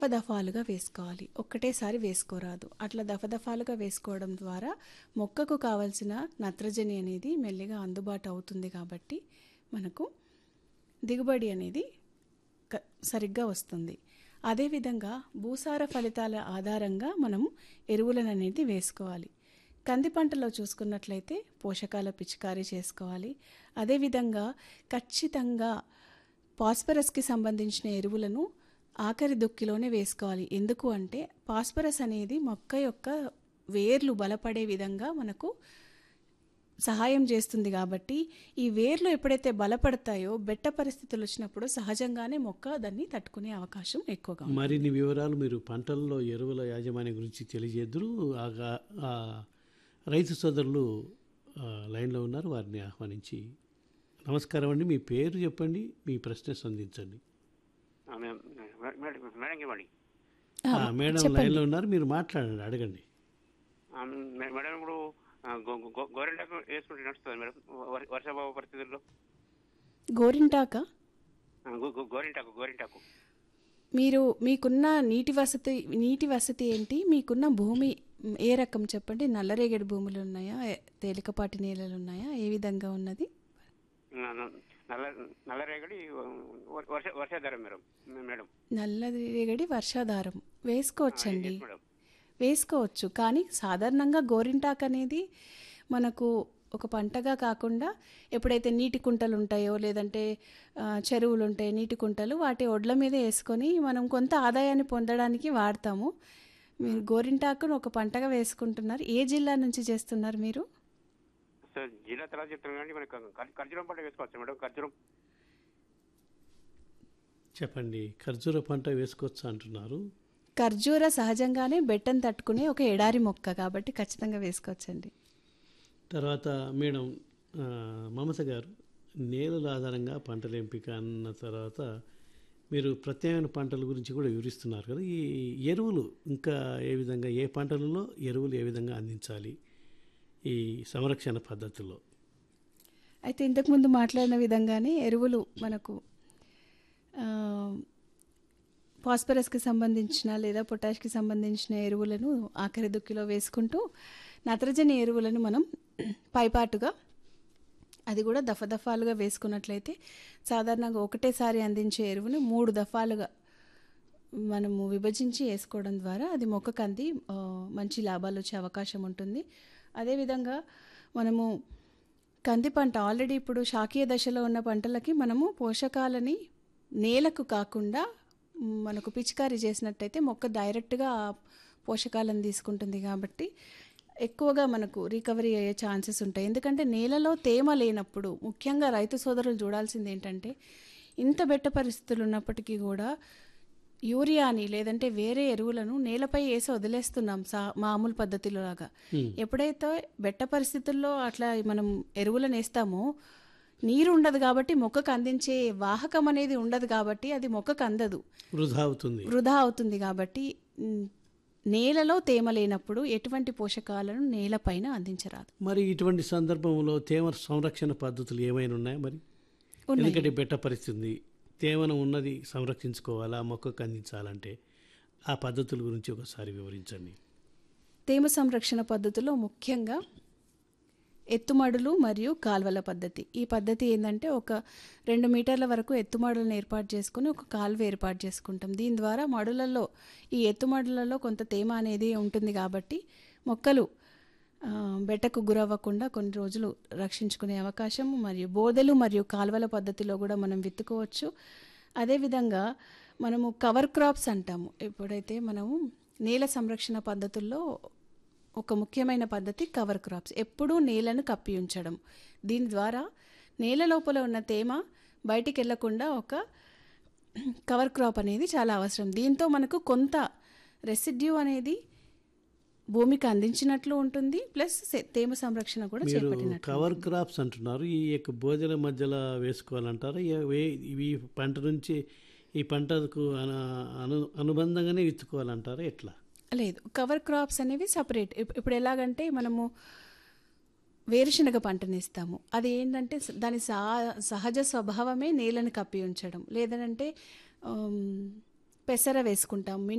దఫాలుగా వేసుకోవాలి ఒక్కటేసారి వేసుకోరాదు అట్లా దఫదఫాలుగా వేసుకోవడం ద్వారా మొక్కకు కావలసిన నత్రజని అనేది మెల్లిగా అందుబాటు అవుతుంది కాబట్టి మనకు దిగుబడి అనేది క- సరిగ్గా వస్తుంది అదేవిధంగా భూసార ఫలితాల ఆధారంగా మనం ఎరువులను అనేది వేసుకోవాలి కంది పంటలో చూసుకున్నట్లయితే పోషకాల పిచికారీ చేసుకోవాలి అదేవిధంగా ఖచ్చితంగా పాస్పరస్కి సంబంధించిన ఎరువులను ఆఖరి దుక్కిలోనే వేసుకోవాలి ఎందుకు అంటే పాస్పరస్ అనేది మొక్క యొక్క వేర్లు బలపడే విధంగా మనకు సహాయం చేస్తుంది కాబట్టి ఈ వేర్లు ఎప్పుడైతే బలపడతాయో బెట్ట పరిస్థితులు వచ్చినప్పుడు సహజంగానే మొక్క దాన్ని తట్టుకునే అవకాశం ఎక్కువగా ఉంటుంది. మరిన్ని వివరాలు మీరు పంటల్లో ఎరువుల యాజమాన్యం గురించి తెలియజేద్దరు ఆగా- ఆ రైతు సోదరులు ఆ, లైన్లో ఉన్నారు వారిని ఆహ్వానించి నమస్కారం అండి మీ పేరు చెప్పండి మీ ప్రశ్న సంధించండి ఆ, మేడం మేడం మేడం ఇవ్వండి ఆ, ఆ, మేడం చెప్పండి లైన్లో ఉన్నారు మీరు మాట్లాడండి అడగండి ఆ, మే- మేడం ఇప్పుడు ఆ, గో- గో- గోరింటాకు వేసుకుంటే నడుస్తుంది మేడం వర్- వర్షాభావ పరిస్థితుల్లో గోరింటాక ఆ, గో- గో- గోరింటాకు గోరింటాకు మీరు మీకున్న నీటి వసతి నీటి వసతి ఏంటి మీకున్న భూమి మ్, ఏ రకం చెప్పండి నల్లరేగడి భూములు ఉన్నాయా ఏ- తేలికపాటి నేలలు ఉన్నాయా ఏ విధంగా ఉన్నది న- న- నల్ల నల్లరేగడి వ- వర్ష వర్షాధారం మేడం మేడం నల్లరేగడి వర్షాధారం వేసుకోవచ్చండి మేడం వేసుకోవచ్చు కానీ సాధారణంగా గోరింటాక్ అనేది మనకు ఒక పంటగా కాకుండా ఎప్పుడైతే నీటి కుంటలు ఉంటాయో లేదంటే ఆ, చెరువులు ఉంటాయి నీటి కుంటలు వాటి ఒడ్ల మీద వేసుకొని మనం కొంత ఆదాయాన్ని పొందడానికి వాడతాము మీరు గోరింటాకును ఒక పంటగా వేసుకుంటున్నారు ఏ జిల్లా నుంచి చేస్తున్నారు మీరు సో జిల్లా తర్వాత చెప్తాను కానీ మనకి ఖర్- ఖర్జూరం పంట వేసుకోవచ్చు మేడం ఖర్జూరం చెప్పండి ఖర్జూర పంట వేసుకోవచ్చు అంటున్నారు ఖర్జూర సహజంగానే బెట్టను తట్టుకునే ఒక ఎడారి మొక్క కాబట్టి ఖచ్చితంగా వేసుకోవచ్చండి తర్వాత మేడం ఆ, మమత గారు నేలల ఆధారంగా పంటల ఎంపిక అన్న తర్వాత మీరు ప్రత్యేకమైన పంటల గురించి కూడా వివరిస్తున్నారు కదా ఈ ఎరువులు ఇంకా ఏ విధంగా ఏ పంటలలో ఎరువులు ఏ విధంగా అందించాలి ఈ సంరక్షణ పద్ధతుల్లో అయితే ఇంతకుముందు మాట్లాడిన విధంగానే ఎరువులు మనకు ఆ, ఫాస్ఫరస్కి సంబంధించిన లేదా పొటాష్కి సంబంధించిన ఎరువులను ఆఖరి దుక్కిలో వేసుకుంటూ నత్రజని ఎరువులను మనం పైపాటుగా అది కూడా దఫదఫాలుగా వేసుకున్నట్లయితే సాధారణంగా ఒకటేసారి అందించే ఎరువును మూడు దఫాలుగా మనము విభజించి వేసుకోవడం ద్వారా అది మొక్కకు అంది ఆ, మంచి లాభాలు వచ్చే అవకాశం ఉంటుంది అదేవిధంగా మనము కంది పంట ఆల్రెడీ ఇప్పుడు శాకీయ దశలో ఉన్న పంటలకి మనము పోషకాలని నేలకు కాకుండా మ్, మనకు పిచికారీ చేసినట్టయితే మొక్క డైరెక్ట్గా ఆ పోషకాలను తీసుకుంటుంది కాబట్టి ఎక్కువగా మనకు రికవరీ అయ్యే ఛాన్సెస్ ఉంటాయి ఎందుకంటే నేలలో తేమ లేనప్పుడు ముఖ్యంగా రైతు సోదరులు చూడాల్సింది ఏంటంటే ఇంత బెట్ట పరిస్థితులు ఉన్నప్పటికీ కూడా యూరియాని లేదంటే వేరే ఎరువులను నేలపై వేసి వదిలేస్తున్నాం సా మామూలు పద్ధతిలో లాగా ఎప్పుడైతే బెట్ట పరిస్థితుల్లో అట్లా మనం ఎరువులను వేస్తామో నీరు ఉండదు కాబట్టి మొక్కకు అందించే వాహకం అనేది ఉండదు కాబట్టి అది మొక్కకు అందదు వృధా అవుతుంది వృధా అవుతుంది కాబట్టి మ్, నేలలో తేమ లేనప్పుడు ఎటువంటి పోషకాలను నేలపైన అందించరాదు మరి ఇటువంటి సందర్భంలో తేమ సంరక్షణ పద్ధతులు ఏమైనా ఉన్నాయా మరి ఉన్నాయి. ఎందుకంటే బెట్ట పరిస్థితి ఉంది తేమను ఉన్నది సంరక్షించుకోవాలా మొక్కకు అందించాలంటే ఆ పద్ధతుల గురించి ఒకసారి వివరించండి తేమ సంరక్షణ పద్ధతిలో ముఖ్యంగా ఎత్తుమడులు మరియు కాల్వల పద్ధతి ఈ పద్ధతి ఏంటంటే ఒక రెండు మీటర్ల వరకు ఎత్తుమడులను ఏర్పాటు చేసుకుని ఒక కాలువ ఏర్పాటు చేసుకుంటాం దీని ద్వారా మడులలో ఈ ఎత్తుమడులలో కొంత తేమ అనేది ఉంటుంది కాబట్టి మొక్కలు ఆ, బెట్టకు గురవ్వకుండా కొన్ని రోజులు రక్షించుకునే అవకాశం మరియు బోదెలు మరియు కాలువల పద్ధతిలో కూడా మనం విత్తుకోవచ్చు అదేవిధంగా మనము కవర్ క్రాప్స్ అంటాము ఎప్పుడైతే మనము నేల సంరక్షణ పద్ధతుల్లో ఒక ముఖ్యమైన పద్ధతి కవర్ క్రాప్స్ ఎప్పుడూ నేలను కప్పి ఉంచడం దీని ద్వారా నేల లోపల ఉన్న తేమ బయటికి వెళ్లకుండా ఒక కవర్ క్రాప్ అనేది చాలా అవసరం దీంతో మనకు కొంత రెసిడ్యూ అనేది భూమికి అందించినట్లు ఉంటుంది ప్లస్ సె- తేమ సంరక్షణ కూడా మీరు చేపట్టినట్లు కవర్ క్రాప్స్ అంటున్నారు ఈ యొక్క భోజన మధ్యలో వేసుకోవాలంటారా ఏ- వే- ఇవి పంట నుంచి ఈ పంటకు అను అను- అనుబంధంగానే విత్తుకోవాలంటారా ఎట్లా లేదు కవర్ క్రాప్స్ అనేవి సపరేట్ ఇప్పుడు ఎలాగంటే మనము వేరుశనగ పంటని ఇస్తాము అది ఏంటంటే స- దాని సహ సహజ స్వభావమే నేలను కప్పి ఉంచడం లేదంటే ఆమ్, పెసర వేసుకుంటాం